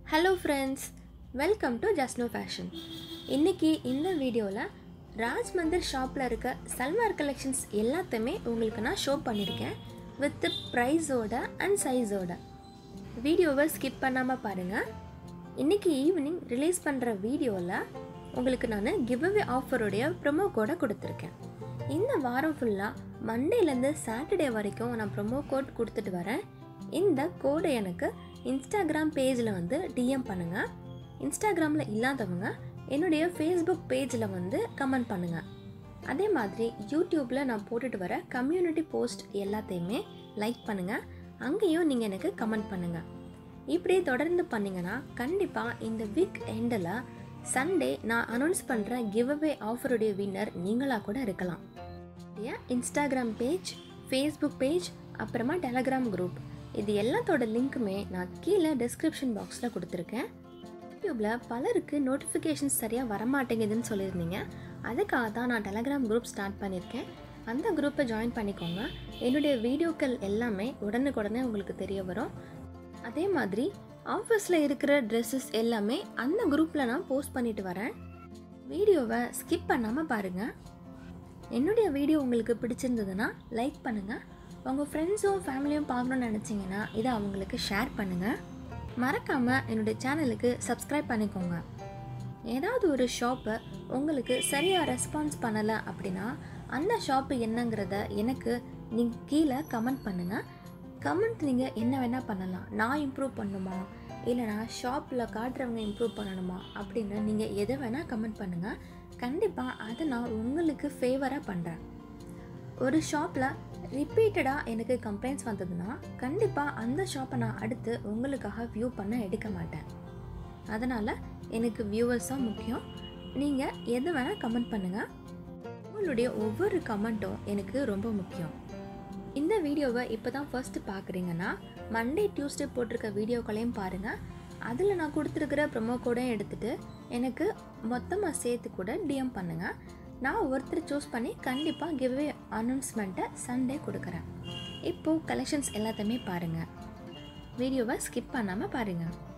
hello friends welcome to ஜஸ்னோ fashion இன்றைக்கி இந்த வீடியோவில் ராஜ் மந்திர் ஷாப்பில் இருக்க சல்வார் கலெக்ஷன்ஸ் எல்லாத்தையுமே உங்களுக்கு நான் ஷோ பண்ணியிருக்கேன் வித் ப்ரைஸோட அண்ட் சைஸோட வீடியோவை ஸ்கிப் பண்ணாமல் பாருங்கள் இன்றைக்கி ஈவினிங் ரிலீஸ் பண்ணுற வீடியோவில் உங்களுக்கு நான் கிவ்அவே ஆஃபருடைய ப்ரொமோ கோடை கொடுத்துருக்கேன் இந்த வாரம் ஃபுல்லாக மண்டேலேருந்து சாட்டர்டே வரைக்கும் நான் ப்ரொமோ கோட் கொடுத்துட்டு வரேன் இந்த கோடை எனக்கு இன்ஸ்டாகிராம் பேஜில் வந்து டிஎம் பண்ணுங்கள் இன்ஸ்டாகிராமில் இல்லாதவங்க என்னுடைய ஃபேஸ்புக் பேஜில் வந்து கமெண்ட் பண்ணுங்கள் அதே மாதிரி யூடியூப்பில் நான் போட்டுட்டு வர கம்யூனிட்டி போஸ்ட் எல்லாத்தையுமே லைக் பண்ணுங்கள் அங்கேயும் நீங்கள் எனக்கு கமெண்ட் பண்ணுங்கள் இப்படியே தொடர்ந்து பண்ணிங்கன்னா கண்டிப்பாக இந்த வீக் எண்டில் சண்டே நான் அனௌன்ஸ் பண்ணுற கிவ்அவே ஆஃபருடைய வின்னர் நீங்களாக கூட இருக்கலாம் என் இன்ஸ்டாகிராம் பேஜ் ஃபேஸ்புக் பேஜ் அப்புறமா டெலகிராம் குரூப் இது எல்லாத்தோட லிங்க்குமே நான் கீழே டிஸ்கிரிப்ஷன் பாக்ஸில் கொடுத்துருக்கேன் யூடியூப்பில் பலருக்கு நோட்டிஃபிகேஷன்ஸ் சரியாக வரமாட்டேங்குதுன்னு சொல்லியிருந்தீங்க அதுக்காக தான் நான் டெலகிராம் குரூப் ஸ்டார்ட் பண்ணியிருக்கேன் அந்த குரூப்பை ஜாயின் பண்ணிக்கோங்க என்னுடைய வீடியோக்கள் எல்லாமே உடனுக்குடனே உங்களுக்கு தெரிய வரும் அதே மாதிரி ஆஃபீஸில் இருக்கிற ட்ரெஸ்ஸஸ் எல்லாமே அந்த குரூப்பில் நான் போஸ்ட் பண்ணிட்டு வரேன் வீடியோவை ஸ்கிப் பண்ணாமல் பாருங்கள் என்னுடைய வீடியோ உங்களுக்கு பிடிச்சிருந்ததுன்னா லைக் பண்ணுங்கள் உங்கள் ஃப்ரெண்ட்ஸும் ஃபேமிலியும் பார்க்கணுன்னு நினச்சிங்கன்னா இதை அவங்களுக்கு ஷேர் பண்ணுங்கள் மறக்காமல் என்னுடைய சேனலுக்கு சப்ஸ்கிரைப் பண்ணிக்கோங்க ஏதாவது ஒரு ஷாப்பை உங்களுக்கு சரியாக ரெஸ்பான்ஸ் பண்ணலை அப்படின்னா அந்த ஷாப்பு என்னங்கிறத எனக்கு நீங்கள் கீழே கமெண்ட் பண்ணுங்கள் கமெண்ட் நீங்கள் என்ன வேணால் பண்ணலாம் நான் இம்ப்ரூவ் பண்ணணுமா இல்லைனா ஷாப்பில் காட்டுறவங்க இம்ப்ரூவ் பண்ணணுமா அப்படின்னு நீங்கள் எதை வேணால் கமெண்ட் பண்ணுங்கள் கண்டிப்பாக அதை நான் உங்களுக்கு ஃபேவராக பண்ணுறேன் ஒரு ஷாப்பில் ரிப்பீட்டடாக எனக்கு கம்ப்ளைண்ட்ஸ் வந்ததுன்னா கண்டிப்பாக அந்த ஷாப்பை நான் அடுத்து உங்களுக்காக வியூ பண்ண எடுக்க மாட்டேன் அதனால் எனக்கு வியூவர்ஸாக முக்கியம் நீங்கள் எது வேணால் கமெண்ட் பண்ணுங்கள் உங்களுடைய ஒவ்வொரு கமெண்ட்டும் எனக்கு ரொம்ப முக்கியம் இந்த வீடியோவை இப்போ தான் ஃபர்ஸ்ட்டு பார்க்குறீங்கன்னா மண்டே டியூஸ்டே போட்டிருக்க வீடியோக்களையும் பாருங்கள் அதில் நான் கொடுத்துருக்கிற ப்ரொமோ கோடையும் எடுத்துகிட்டு எனக்கு மொத்தமாக சேர்த்து கூட டிஎம் பண்ணுங்கள் நான் ஒருத்தர் சூஸ் பண்ணி கண்டிப்பாக கிவ்வே அனௌன்ஸ்மெண்ட்டை சண்டே கொடுக்குறேன் இப்போது கலெக்ஷன்ஸ் எல்லாத்தையுமே பாருங்கள் வீடியோவை ஸ்கிப் பண்ணாமல் பாருங்கள்